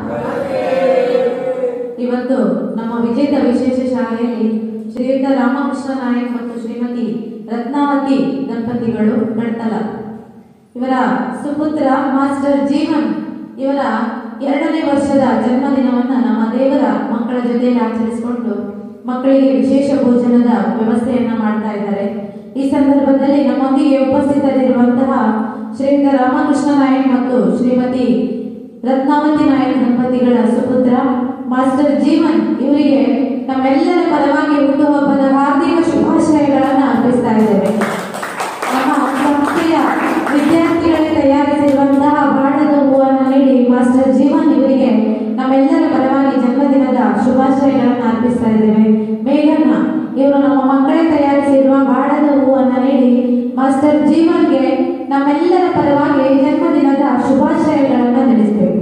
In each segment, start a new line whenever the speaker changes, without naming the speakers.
ಇವತ್ತು ನಮ್ಮ ವಿಜೇತ ವಿಶೇಷ ಶಾಲೆಯಲ್ಲಿ ಶ್ರೀಯುತ ರಾಮಕೃಷ್ಣ ನಾಯಕ್ ಮತ್ತು ಶ್ರೀಮತಿ ರತ್ನಾವತಿ ದಂಪತಿಗಳು ಗಡ್ತಲ ಇವರ ಸುಪುತ್ರ ಮಾಸ್ಟರ್ ಜೀವನ್ ಇವರ ಎರಡನೇ ವರ್ಷದ ಜನ್ಮದಿನವನ್ನ ನಮ್ಮ ದೇವರ ಮಕ್ಕಳ ಜೊತೆಯಲ್ಲಿ ಆಚರಿಸಿಕೊಂಡು ಮಕ್ಕಳಿಗೆ ವಿಶೇಷ ಭೋಜನದ ವ್ಯವಸ್ಥೆಯನ್ನ ಮಾಡ್ತಾ ಇದ್ದಾರೆ ಈ ಸಂದರ್ಭದಲ್ಲಿ ನಮ್ಮೊಂದಿಗೆ ಉಪಸ್ಥಿತರಿರುವಂತಹ ಶ್ರೀಯುತ ರಾಮಕೃಷ್ಣ ನಾಯಕ್ ಮತ್ತು ಶ್ರೀಮತಿ ರತ್ನಾವತಿ ನಾಯಕ್ ದಂಪತಿಗಳ ಸುಪುತ್ರ ಮಾಸ್ಟರ್ ಜೀವನ್ ಇವರಿಗೆ ನಮ್ಮೆಲ್ಲರ ಪರವಾಗಿ ಹುಟ್ಟುಹಬ್ಬದ ಹಾರ್ದಿಕ ಶುಭಾಶಯಗಳನ್ನ ಅರ್ಪಿಸ್ತಾ ಇದ್ದೇವೆ ನಮ್ಮ ಸಂಸ್ಥೆಯ ವಿದ್ಯಾರ್ಥಿಗಳಿಗೆ ತಯಾರಿಸಿರುವಂತಹ ಬಾಣದ ಹೂವನ್ನು ನೀಡಿ ಮಾಸ್ಟರ್ ಜೀವನ್ ಇವರಿಗೆ ನಮ್ಮೆಲ್ಲರ ಪರವಾಗಿ ಜನ್ಮದಿನದ ಶುಭಾಶಯಗಳನ್ನು ಅರ್ಪಿಸ್ತಾ ಇದ್ದೇವೆ ಮೇಘನ್ನ ಇವರು ನಮ್ಮ ಮಕ್ಕಳೇ ತಯಾರಿಸಿರುವ ಬಾಣದ ಹೂವನ್ನು ನೀಡಿ ಮಾಸ್ಟರ್ ಜೀವನ್ಗೆ ನಮ್ಮೆಲ್ಲರ ಪರವಾಗಿ ಜನ್ಮದಿನದ ಶುಭಾಶಯಗಳನ್ನು ತಿಳಿಸಬೇಕು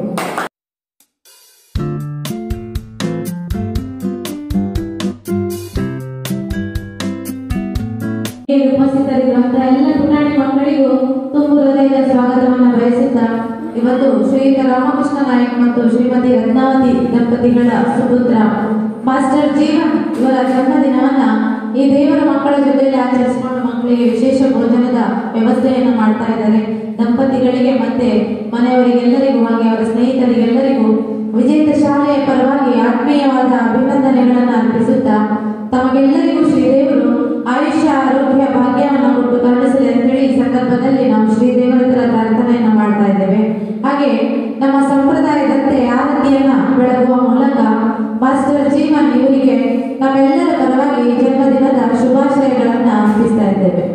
ಇಲ್ಲಿ ಉಪಸ್ಥಿತರಿರುವಂತಹ ಎಲ್ಲ ಪುಟಾಣಿ ಮಕ್ಕಳಿಗೂ ತುಂಬು ಹೃದಯದ ಸ್ವಾಗತವನ್ನು ಬಯಸುತ್ತಾ ಇವತ್ತು ಶ್ರೀಯುತ ರಾಮಕೃಷ್ಣ ನಾಯಕ್ ಮತ್ತು ಶ್ರೀಮತಿ ರತ್ನಾವತಿ ದಂಪತಿಗಳ ಸುಪುತ್ರ ಮಾಸ್ಟರ್ ಜೀವನ್ ಇವರ ಜನ್ಮದಿನವನ್ನ ಈ ದೇವರ ಮಕ್ಕಳ ಜೊತೆಯಲ್ಲಿ ಆಚರಿಸಿಕೊಂಡು ಮಕ್ಕಳಿಗೆ ವಿಶೇಷ ಭೋಜನದ ವ್ಯವಸ್ಥೆಯನ್ನು ಮಾಡ್ತಾ ಇದ್ದಾರೆ ದಂಪತಿಗಳಿಗೆ ಮತ್ತೆ ಮನೆಯವರಿಗೆಲ್ಲರಿಗೂ ಹಾಗೆ ಅವರ ಸ್ನೇಹಿತರಿಗೆಲ್ಲರಿಗೂ ವಿಜೇತ ಶಾಲೆಯ ಪರವಾಗಿ ಆತ್ಮೀಯವಾದ ಅಭಿನಂದನೆಗಳನ್ನು ಅರ್ಪಿಸುತ್ತಾ ತಮಗೆಲ್ಲರಿಗೂ ಶ್ರೀದೇವರು ಆಯುಷ್ಯ ಆರೋಗ್ಯ ಭಾಗ್ಯವನ್ನು ಕೊಟ್ಟು ಕರುಣಿಸಲಿ ಅಂತೇಳಿ ಈ ಸಂದರ್ಭದಲ್ಲಿ ನಾವು ಶ್ರೀದೇವರ ಹತ್ರ ಪ್ರಾರ್ಥನೆಯನ್ನ ಮಾಡ್ತಾ ಇದ್ದೇವೆ ಹಾಗೆ ನಮ್ಮ ಸಂಪ್ರದಾಯದಂತೆ ಆರತಿಯನ್ನ ಬೆಳಗುವ ಮೂಲಕ ಮಾಸ್ಟರ್ ಜೀವನ್ ಇವರಿಗೆ ನಮ್ಮೆಲ್ಲರ ಪರವಾಗಿ ಜನ್ಮದಿನದ ಶುಭಾಶಯಗಳನ್ನ ಅರ್ಪಿಸ್ತಾ ಇದ್ದೇವೆ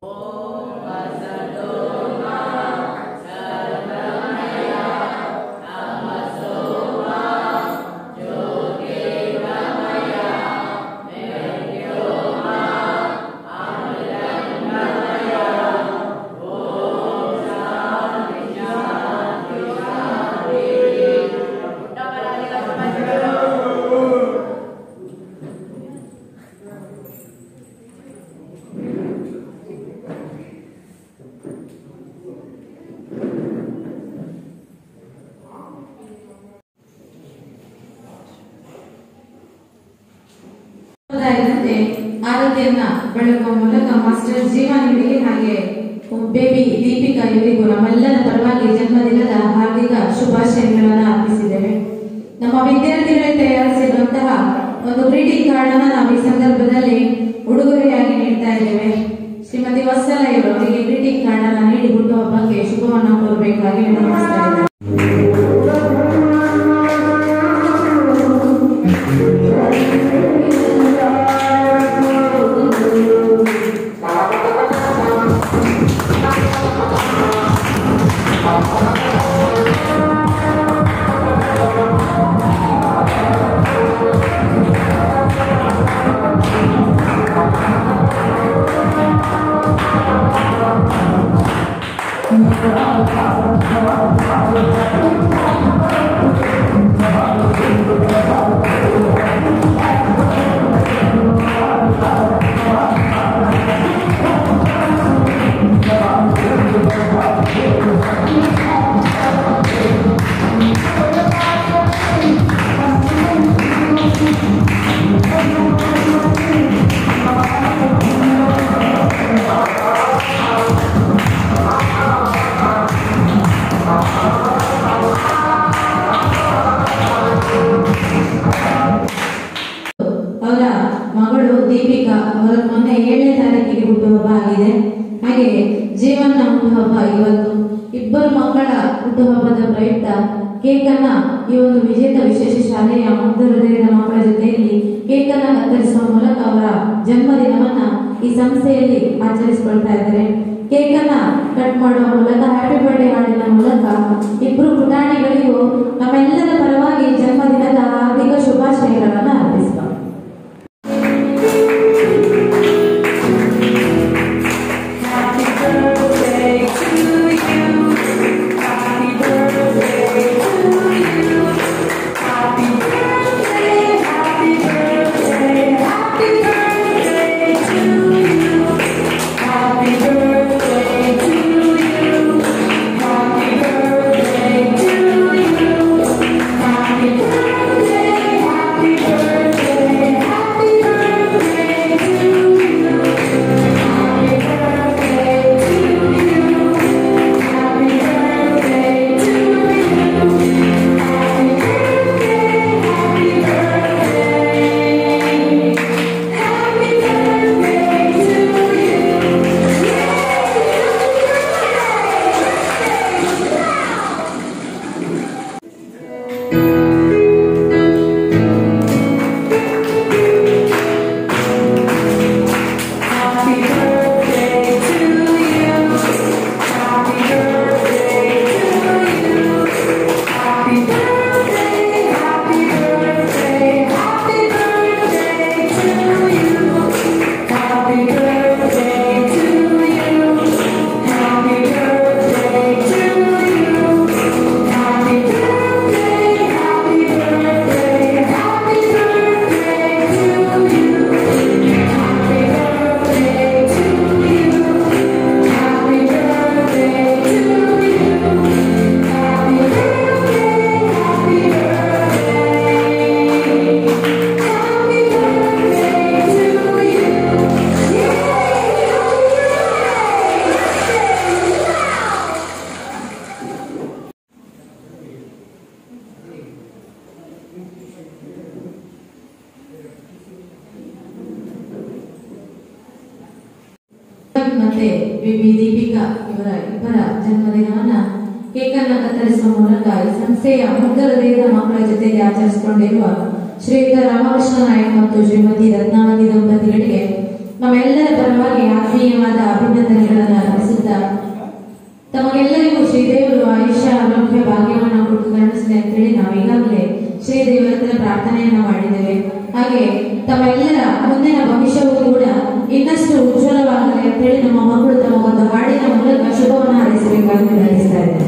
ಸಂಪ್ರದಾಯದಂತೆ ಆರತಿಯನ್ನ ಬೆಳಗುವ ಮೂಲಕ ಮಾಸ್ಟರ್ ಜೀವನ್ ಇವರಿಗೆ ಹಾಗೆ ಬೇಬಿ ದೀಪಿಕಾ ಇವರಿಗೂ ನಮ್ಮೆಲ್ಲರ ಪರವಾಗಿ ಜನ್ಮದಿನದ ಹಾರ್ದಿಕ ಶುಭಾಶಯಗಳನ್ನ ಅರ್ಪಿಸಿದ್ದೇವೆ ನಮ್ಮ ವಿದ್ಯಾರ್ಥಿಗಳಿಗೆ ತಯಾರಿಸಿರುವಂತಹ ಒಂದು ಗ್ರೀಟಿಂಗ್ ಕಾರ್ಡ್ ಅನ್ನ ನಾವು ಈ ಸಂದರ್ಭದಲ್ಲಿ ಉಡುಗೊರೆಯಾಗಿ ನೀಡ್ತಾ ಇದ್ದೇವೆ ಶ್ರೀಮತಿ ವತ್ಸಲ ಇವರು ಅವರಿಗೆ ಗ್ರೀಟಿಂಗ್ ಕಾರ್ಡ್ ಅನ್ನ ನೀಡಿ ಹುಟ್ಟುಹಬ್ಬಕ್ಕೆ ಶುಭವನ್ನು ಕೋರಬೇಕಾಗಿ ವಿನಂತಿಸ್ತಾ ಇದ್ದಾರೆ ಅವರ ಮಗಳು ದೀಪಿಕಾ ಅವರ ಮೊನ್ನೆ ಏಳನೇ ತಾರೀಕಿಗೆ ಹುಟ್ಟುಹಬ್ಬ ಆಗಿದೆ ಹಾಗೆ ಜೀವನ ಹುಟ್ಟುಹಬ್ಬ ಇವತ್ತು ಇಬ್ಬರು ಮಕ್ಕಳ ಹುಟ್ಟುಹಬ್ಬದ ಪ್ರಯುಕ್ತ ಕೇಕ್ ಅನ್ನ ಈ ಒಂದು ವಿಜೇತ ವಿಶೇಷ ಶಾಲೆಯ ಮುಗ್ಧ ಹೃದಯದ ಮಕ್ಕಳ ಜೊತೆಯಲ್ಲಿ ಕೇಕ್ ಅನ್ನ ಕತ್ತರಿಸುವ ಮೂಲಕ ಅವರ ಜನ್ಮದಿನವನ್ನ ಈ ಸಂಸ್ಥೆಯಲ್ಲಿ ಆಚರಿಸಿಕೊಳ್ತಾ ಇದ್ದಾರೆ ಕೇಕ್ ಅನ್ನ ಕಟ್ ಮಾಡುವ ಮೂಲಕ ಹ್ಯಾಪಿ ಬರ್ಡೇ ಹಾಡಿನ ಮೂಲಕ ಇಬ್ರು ಪುಟಾಣಿಗಳಿಗೂ ನಮ್ಮೆಲ್ಲರ ಪರವಾಗಿ ಜನ್ಮದಿನದ ಹಾರ್ದಿಕ ಶುಭಾಶಯಗಳನ್ನ ಅರ್ಪಿಸ್ತಾರೆ
Happy birthday to you.
ಮತ್ತೆ ಬಿಬಿ ದೀಪಿಕಾ ಇವರ ಇಬ್ಬರ ಜನ್ಮದಿನವನ್ನ ಕೇಕನ್ನ ಕತ್ತರಿಸುವ ಮೂಲಕ ಈ ಸಂಸ್ಥೆಯ ಮುಗ್ಧ ಹೃದಯದ ಮಕ್ಕಳ ಜೊತೆಗೆ ಆಚರಿಸಿಕೊಂಡಿರುವ ಶ್ರೀಯುತ ರಾಮಕೃಷ್ಣ ನಾಯಕ್ ಮತ್ತು ಶ್ರೀಮತಿ ರತ್ನಾವತಿ ದಂಪತಿಗಳಿಗೆ ನಮ್ಮೆಲ್ಲರ ಪರವಾಗಿ ಆತ್ಮೀಯವಾದ ಅಭಿನಂದನೆಗಳನ್ನು ಅರ್ಪಿಸುತ್ತಾ ತಮಗೆಲ್ಲರಿಗೂ ಶ್ರೀದೇವರು ಆಯುಷ್ಯ ಆರೋಗ್ಯ ಭಾಗ್ಯವನ್ನು ಕೊಟ್ಟು ಕರುಣಿಸಲಿ ಅಂತೇಳಿ ನಾವು ಈಗಾಗಲೇ ಶ್ರೀದೇವರ ಹತ್ರ ಪ್ರಾರ್ಥನೆಯನ್ನ ಮಾಡಿದ್ದೇವೆ ಹಾಗೆ ತಮ್ಮೆಲ್ಲರ ಮುಂದಿನ ಭವಿಷ್ಯವೂ ಕೂಡ ಇನ್ನಷ್ಟು ಉಜ್ವಲವಾಗಲಿ ಅಂತೇಳಿ ನಮ್ಮ ಮಕ್ಕಳು ತಮಗೊಂದು ಹಾಡಿನ ಮೂಲಕ ಶುಭವನ್ನು ಹಾರೈಸಬೇಕಾಗಿ ವಿನಂತಿಸ್ತಾ ಇದ್ದೇನೆ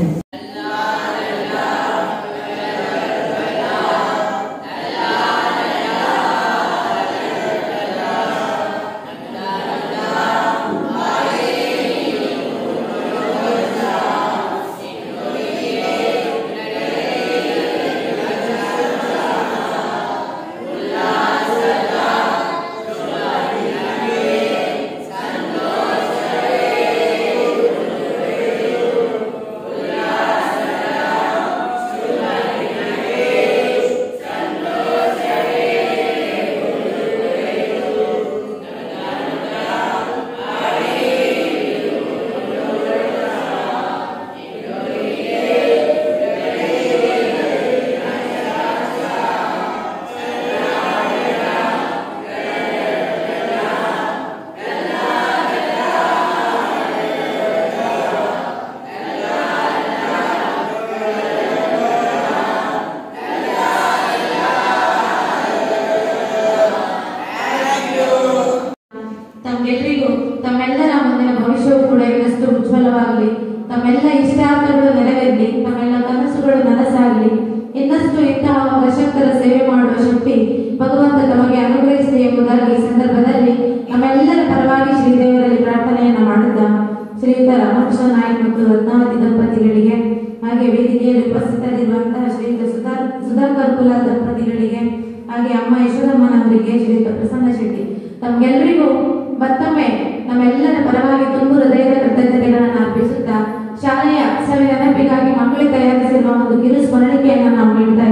ತಮ್ಗೆಲ್ಲರಿಗೂ ತಮ್ಮೆಲ್ಲರ ಮುಂದಿನ ಭವಿಷ್ಯವು ಕೂಡ ಇನ್ನಷ್ಟು ಉಜ್ವಲವಾಗಲಿ ತಮ್ಮೆಲ್ಲ ಇಷ್ಟಾರ್ಥಗಳು ನೆರವೇರಲಿ ತಮ್ಮೆಲ್ಲ ಕನಸುಗಳು ನನಸಾಗಲಿ ಇನ್ನಷ್ಟು ಇಂತಹ ವಶಕ್ತರ ಸೇವೆ ಮಾಡುವ ಶಕ್ತಿ ಭಗವಂತ ತಮಗೆ ಅನುಗ್ರಹಿಸಲಿ ಎಂಬುದಾಗಿ ಈ ಸಂದರ್ಭದಲ್ಲಿ ನಮ್ಮೆಲ್ಲರ ಪರವಾಗಿ ಶ್ರೀದೇವರಲ್ಲಿ ಪ್ರಾರ್ಥನೆಯನ್ನ ಮಾಡುತ್ತಾ ಶ್ರೀಯುತ ರಾಮಕೃಷ್ಣ ನಾಯಕ್ ಮತ್ತು ರತ್ನಾವತಿ ದಂಪತಿಗಳಿಗೆ ಹಾಗೆ ವೇದಿಕೆಯಲ್ಲಿ ಉಪಸ್ಥಿತರಿರುವಂತಹ ಶ್ರೀಯುತ ಸುಧಾ ಸುಧಾಕರ್ ಕುಲ ದಂಪತಿಗಳಿಗೆ ಹಾಗೆ ಅಮ್ಮ ಯಶೋದಮ್ಮನವರಿಗೆ ಶ್ರೀಯುತ ಪ್ರಸನ್ನ ಶೆಟ್ಟಿ ತಮ್ಗೆಲ್ಲರಿಗೂ ಮತ್ತೊಮ್ಮೆ ನಮ್ಮೆಲ್ಲರ ಪರವಾಗಿ ತುಂಬು ಹೃದಯದ ಕೃತಜ್ಞತೆಗಳನ್ನು ಅರ್ಪಿಸುತ್ತಾ ಶಾಲೆಯ ಸವಿ ನೆನಪಿಗಾಗಿ ಮಕ್ಕಳಿಗೆ ತಯಾರಿಸಿರುವ ಒಂದು ಕಿರು ಸ್ಮರಣಿಕೆಯನ್ನು ನಾವು ನೀಡ್ತಾ